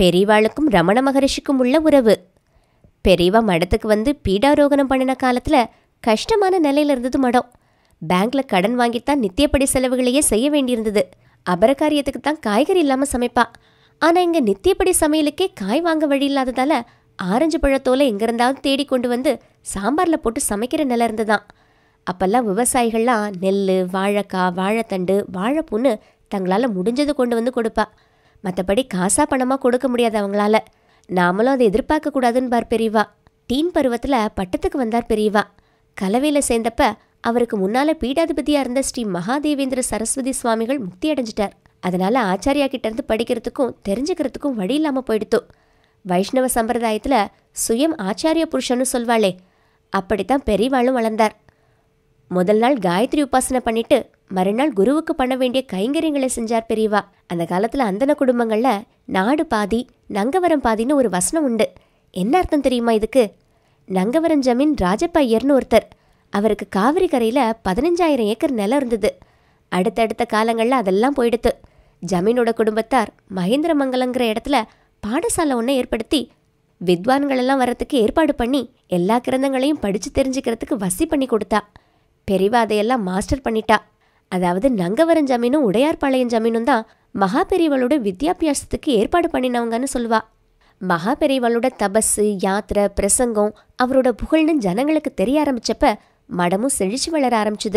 பெரியவாளுக்கும் ரமண மகரிஷிக்கும் உள்ள உறவு பெரியவா மடத்துக்கு வந்து பீடாரோகணம் பண்ணின காலத்துல கஷ்டமான நிலையில இருந்தது மடம் பேங்க்ல கடன் வாங்கித்தான் நித்தியப்படி செலவுகளையே செய்ய வேண்டியிருந்தது அபரகாரியத்துக்கு தான் காய்கறி இல்லாம சமைப்பா ஆனா இங்க நித்தியப்படி சமையலுக்கே காய் வாங்க வழி இல்லாததால ஆரஞ்சு பழத்தோலை எங்கிருந்தாவது தேடி கொண்டு வந்து சாம்பார்ல போட்டு சமைக்கிற நிலை இருந்ததாம் அப்பெல்லாம் விவசாயிகள்லாம் நெல் வாழைக்காய் வாழைத்தண்டு வாழைப்பூன்னு தங்களால முடிஞ்சதை கொண்டு வந்து கொடுப்பா மற்றபடி காசா பணமா கொடுக்க முடியாது அவங்களால நாமளும் அதை எதிர்பார்க்க கூடாதுன்னு பார் பெரியவா டீன் பருவத்துல பட்டத்துக்கு வந்தார் பெரியவா கலவையில சேர்ந்தப்ப அவருக்கு முன்னால பீடாதிபதியா இருந்த ஸ்ரீ மகாதேவேந்திர சரஸ்வதி சுவாமிகள் முக்தி அடைஞ்சிட்டார் அதனால ஆச்சாரியா கிட்ட இருந்து படிக்கிறதுக்கும் தெரிஞ்சுக்கிறதுக்கும் வழி இல்லாம போயிடுத்து வைஷ்ணவ சம்பிரதாயத்துல சுயம் ஆச்சாரிய புருஷன்னு சொல்வாளே அப்படித்தான் பெரியவாளும் வளர்ந்தார் முதல் நாள் காயத்ரி உபாசனை பண்ணிட்டு மறுநாள் குருவுக்கு பண்ண வேண்டிய கைங்கரியங்களை செஞ்சார் பெரியவா அந்த காலத்துல அந்தன குடும்பங்கள்ல நாடு பாதி நங்கவரம் பாதின்னு ஒரு வசனம் உண்டு என்ன அர்த்தம் தெரியுமா இதுக்கு நங்கவரம் ஜமீன் ராஜப்ப ஐயர்னு ஒருத்தர் அவருக்கு காவிரி கரையில பதினஞ்சாயிரம் ஏக்கர் நிலம் இருந்தது அடுத்தடுத்த காலங்கள்ல அதெல்லாம் போயிடுத்து ஜமீனோட குடும்பத்தார் மகேந்திரமங்கலங்கிற இடத்துல பாடசாலை ஒன்றை ஏற்படுத்தி வித்வான்களெல்லாம் வர்றதுக்கு ஏற்பாடு பண்ணி எல்லா கிரந்தங்களையும் படிச்சு தெரிஞ்சுக்கிறதுக்கு வசி பண்ணி கொடுத்தா பெரியவா அதையெல்லாம் மாஸ்டர் பண்ணிட்டா அதாவது நங்கவரம் ஜமீனும் உடையார்பாளையம் ஜமீனும் தான் மகா பெரியவளோட வித்யாபியாசத்துக்கு ஏற்பாடு பண்ணினவங்கன்னு சொல்லுவா மகா பெரியவளோட தபஸு யாத்திரை பிரசங்கம் அவரோட புகழ்னு ஜனங்களுக்கு தெரிய ஆரம்பிச்சப்ப மடமும் செழிச்சு வளர ஆரம்பிச்சுது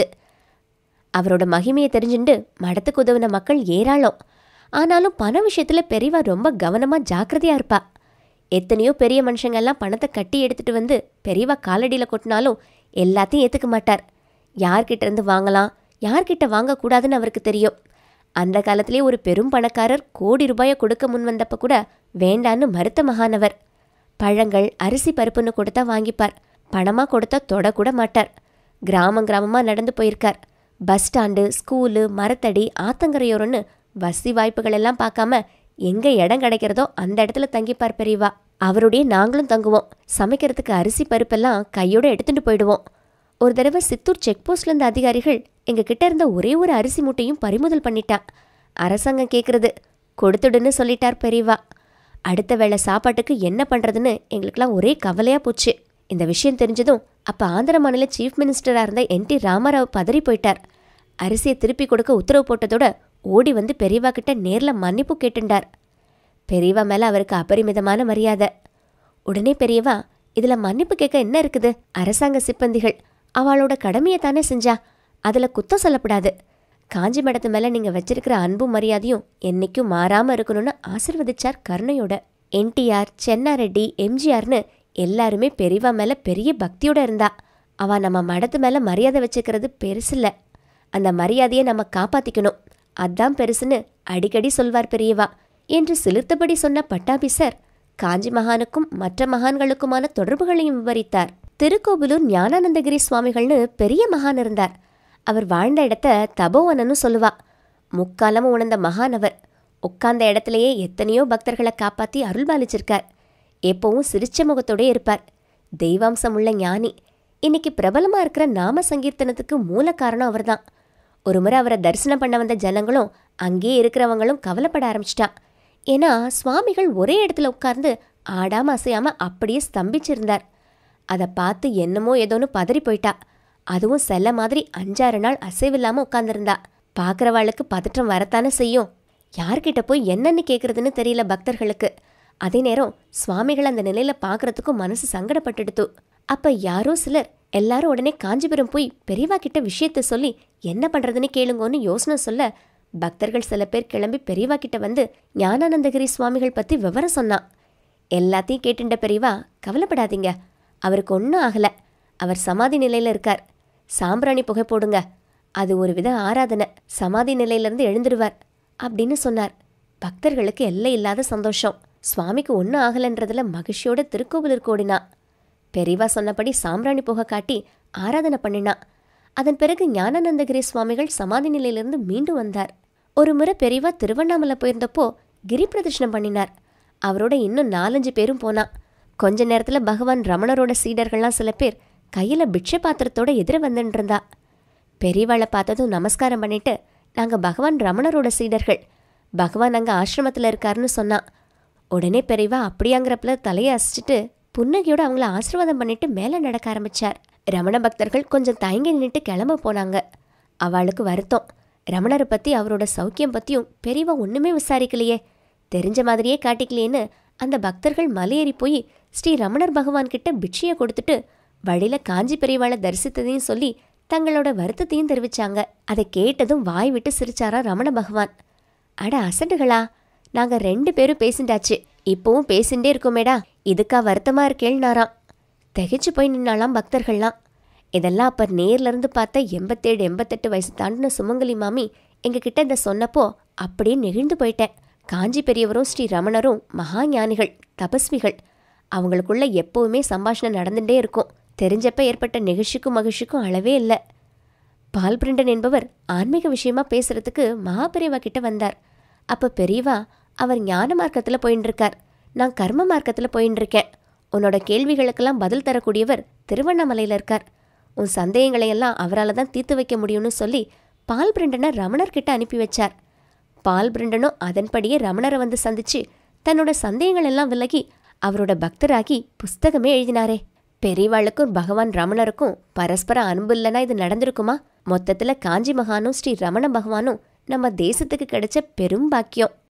அவரோட மகிமையை தெரிஞ்சுண்டு மடத்துக்கு உதவின மக்கள் ஏராளம் ஆனாலும் பண விஷயத்துல பெரியவா ரொம்ப கவனமா ஜாக்கிரதையா இருப்பா எத்தனையோ பெரிய மனுஷங்கெல்லாம் பணத்தை கட்டி எடுத்துட்டு வந்து பெரியவா காலடியில கொட்டினாலும் எல்லாத்தையும் ஏத்துக்க மாட்டார் யார்கிட்ட இருந்து வாங்கலாம் யார்கிட்ட வாங்கக்கூடாதுன்னு அவருக்கு தெரியும் அந்த காலத்திலே ஒரு பெரும் பணக்காரர் கோடி ரூபாயை கொடுக்க முன் வந்தப்ப கூட வேண்டான்னு மறுத்த மகானவர் பழங்கள் அரிசி பருப்புன்னு கொடுத்தா வாங்கிப்பார் பணமா கொடுத்தா தொடக்கூட மாட்டார் கிராமம் கிராமமா நடந்து போயிருக்கார் பஸ் ஸ்டாண்டு ஸ்கூலு மரத்தடி ஆத்தங்கரையோரம்னு வசதி வாய்ப்புகள் எல்லாம் பார்க்காம எங்க இடம் கிடைக்கிறதோ அந்த இடத்துல தங்கிப்பார் பெரியவா அவருடைய நாங்களும் தங்குவோம் சமைக்கிறதுக்கு அரிசி பருப்பெல்லாம் கையோட எடுத்துட்டு போயிடுவோம் ஒரு தடவை சித்தூர் செக் போஸ்ட்ல இருந்த அதிகாரிகள் எங்க கிட்ட இருந்த ஒரே ஒரு அரிசி மூட்டையும் பறிமுதல் பண்ணிட்டா அரசாங்கம் கேக்குறது கொடுத்துடுன்னு சொல்லிட்டார் பெரியவா அடுத்த வேளை சாப்பாட்டுக்கு என்ன பண்றதுன்னு எங்களுக்கெல்லாம் ஒரே கவலையா போச்சு இந்த விஷயம் தெரிஞ்சதும் அப்ப ஆந்திர மாநில சீஃப் மினிஸ்டரா இருந்த என் டி ராமராவ் பதறி போயிட்டார் அரிசியை திருப்பி கொடுக்க உத்தரவு போட்டதோட ஓடி வந்து பெரியவா கிட்ட நேர்ல மன்னிப்பு கேட்டுண்டார் பெரியவா மேல அவருக்கு அபரிமிதமான மரியாதை உடனே பெரியவா இதுல மன்னிப்பு கேட்க என்ன இருக்குது அரசாங்க சிப்பந்திகள் அவளோட கடமையை தானே செஞ்சா அதுல குத்தம் சொல்லப்படாது காஞ்சி மடத்து மேல நீங்க வச்சிருக்கிற அன்பும் மரியாதையும் என்னைக்கும் மாறாம இருக்கணும்னு ஆசிர்வதிச்சார் கருணையோட என்டிஆர் சென்னாரெட்டி எம்ஜிஆர்னு எல்லாருமே பெரியவா மேல பெரிய பக்தியோட இருந்தா அவ நம்ம மடத்து மேல மரியாதை வச்சுக்கிறது பெருசில்ல அந்த மரியாதையை நம்ம காப்பாத்திக்கணும் அதான் பெருசுன்னு அடிக்கடி சொல்வார் பெரியவா என்று சிலிர்த்தபடி சொன்ன பட்டாபிசர் காஞ்சி மகானுக்கும் மற்ற மகான்களுக்குமான தொடர்புகளையும் விவரித்தார் திருக்கோவிலூர் ஞானானந்தகிரி சுவாமிகள்னு பெரிய மகான் இருந்தார் அவர் வாழ்ந்த இடத்த தபோவனன்னு சொல்லுவா முக்காலமும் உணர்ந்த மகானவர் உட்கார்ந்த இடத்துலயே எத்தனையோ பக்தர்களை காப்பாத்தி அருள்பாலிச்சிருக்கார் எப்பவும் சிரிச்ச முகத்தோடே இருப்பார் தெய்வாம்சம் உள்ள ஞானி இன்னைக்கு பிரபலமா இருக்கிற நாம சங்கீர்த்தனத்துக்கு மூல காரணம் அவர்தான் ஒரு முறை அவரை தரிசனம் பண்ண வந்த ஜனங்களும் அங்கேயே இருக்கிறவங்களும் கவலைப்பட ஆரம்பிச்சிட்டா ஏன்னா சுவாமிகள் ஒரே இடத்துல உட்கார்ந்து ஆடாம அசையாம அப்படியே ஸ்தம்பிச்சிருந்தார் அதை பார்த்து என்னமோ ஏதோன்னு பதறி போயிட்டா அதுவும் செல்ல மாதிரி அஞ்சாறு நாள் அசைவில்லாம உட்கார்ந்திருந்தா பார்க்கறவாளுக்கு பதற்றம் வரத்தானே செய்யும் யார்கிட்ட போய் என்னன்னு கேட்கறதுன்னு தெரியல பக்தர்களுக்கு அதே நேரம் சுவாமிகள் அந்த நிலையில பார்க்கறதுக்கும் மனசு சங்கடப்பட்டுடுத்து அப்ப யாரோ சிலர் எல்லாரும் உடனே காஞ்சிபுரம் போய் பெரியவா கிட்ட விஷயத்த சொல்லி என்ன பண்றதுன்னு கேளுங்கன்னு யோசனை சொல்ல பக்தர்கள் சில பேர் கிளம்பி பெரியவா கிட்ட வந்து ஞானானந்தகிரி சுவாமிகள் பத்தி விவரம் சொன்னான் எல்லாத்தையும் கேட்டுண்ட பெரியவா கவலைப்படாதீங்க அவருக்கு ஒன்றும் ஆகல அவர் சமாதி நிலையில இருக்கார் சாம்பிராணி புகை போடுங்க அது ஒரு வித ஆராதனை சமாதி நிலையிலிருந்து எழுந்துடுவார் அப்படின்னு சொன்னார் பக்தர்களுக்கு எல்லை இல்லாத சந்தோஷம் சுவாமிக்கு ஒன்றும் ஆகலன்றதுல மகிழ்ச்சியோட திருக்கோவிலூர் கோடினா பெரியவா சொன்னபடி சாம்பிராணி புகை காட்டி ஆராதனை பண்ணினா அதன் பிறகு ஞானானந்தகிரி சுவாமிகள் சமாதி நிலையிலிருந்து மீண்டும் வந்தார் ஒரு முறை பெரியவா திருவண்ணாமலை போயிருந்தப்போ கிரி பிரதட்சணம் பண்ணினார் அவரோட இன்னும் நாலஞ்சு பேரும் போனா கொஞ்ச நேரத்துல பகவான் ரமணரோட சீடர்கள்லாம் சில பேர் கையில பிட்சை பாத்திரத்தோட எதிர வந்துட்டு இருந்தா பெரியவாளை பார்த்ததும் நமஸ்காரம் பண்ணிட்டு நாங்க பகவான் ரமணரோட சீடர்கள் பகவான் அங்க ஆசிரமத்துல இருக்காருன்னு சொன்னா உடனே பெரியவா அப்படியாங்கிறப்பல தலையை அசைச்சிட்டு புன்னகையோட அவங்கள ஆசீர்வாதம் பண்ணிட்டு மேலே நடக்க ஆரம்பிச்சார் ரமண பக்தர்கள் கொஞ்சம் தயங்கி நின்னுட்டு கிளம்ப போனாங்க அவளுக்கு வருத்தம் ரமணரை பத்தி அவரோட சௌக்கியம் பத்தியும் பெரியவா ஒண்ணுமே விசாரிக்கலையே தெரிஞ்ச மாதிரியே காட்டிக்கலையேன்னு அந்த பக்தர்கள் மலையேறி போய் ஸ்ரீ ரமணர் பகவான் கிட்ட பிட்சையை கொடுத்துட்டு வழியில காஞ்சி பெரியவாளை தரிசித்ததையும் சொல்லி தங்களோட வருத்தத்தையும் தெரிவிச்சாங்க அதை கேட்டதும் வாய் விட்டு சிரிச்சாரா ரமண பகவான் அட அசண்டுகளா நாங்க ரெண்டு பேரும் பேசிண்டாச்சு இப்பவும் பேசிண்டே இருக்கோமேடா இதுக்கா வருத்தமா இருக்கேள்னாராம் திகைச்சு போய் நின்னாலாம் பக்தர்கள்லாம் இதெல்லாம் அப்ப நேர்ல இருந்து பார்த்த எண்பத்தேழு எண்பத்தெட்டு வயசு தாண்டின சுமங்கலி மாமி எங்ககிட்ட இதை சொன்னப்போ அப்படியே நெகிழ்ந்து போயிட்டேன் காஞ்சி பெரியவரும் ஸ்ரீ ரமணரும் மகா ஞானிகள் தபஸ்விகள் அவங்களுக்குள்ள எப்பவுமே சம்பாஷணை நடந்துட்டே இருக்கும் தெரிஞ்சப்ப ஏற்பட்ட நெகிழ்ச்சிக்கும் மகிழ்ச்சிக்கும் அளவே இல்லை பால் பிரிண்டன் என்பவர் ஆன்மீக விஷயமா பேசுறதுக்கு மகாபெரிவா கிட்ட வந்தார் அப்ப பெரியவா அவர் ஞான மார்க்கத்துல போயின்னு இருக்கார் நான் கர்ம மார்க்கத்துல போயின்னு இருக்கேன் உன்னோட கேள்விகளுக்கெல்லாம் பதில் தரக்கூடியவர் திருவண்ணாமலையில இருக்கார் உன் சந்தேகங்களை எல்லாம் அவரால் தான் தீர்த்து வைக்க முடியும்னு சொல்லி பால் பிரிண்டனை ரமணர் கிட்ட அனுப்பி வச்சார் பால் பிரிண்டனும் அதன்படியே ரமணரை வந்து சந்திச்சு தன்னோட சந்தேகங்கள் எல்லாம் விலகி அவரோட பக்தராகி புஸ்தகமே எழுதினாரே பெரியவாளுக்கும் பகவான் ரமணருக்கும் பரஸ்பர அன்பு இல்லைன்னா இது நடந்திருக்குமா மொத்தத்துல காஞ்சி மகானும் ஸ்ரீ ரமண பகவானும் நம்ம தேசத்துக்கு கிடைச்ச பெரும் பாக்கியம்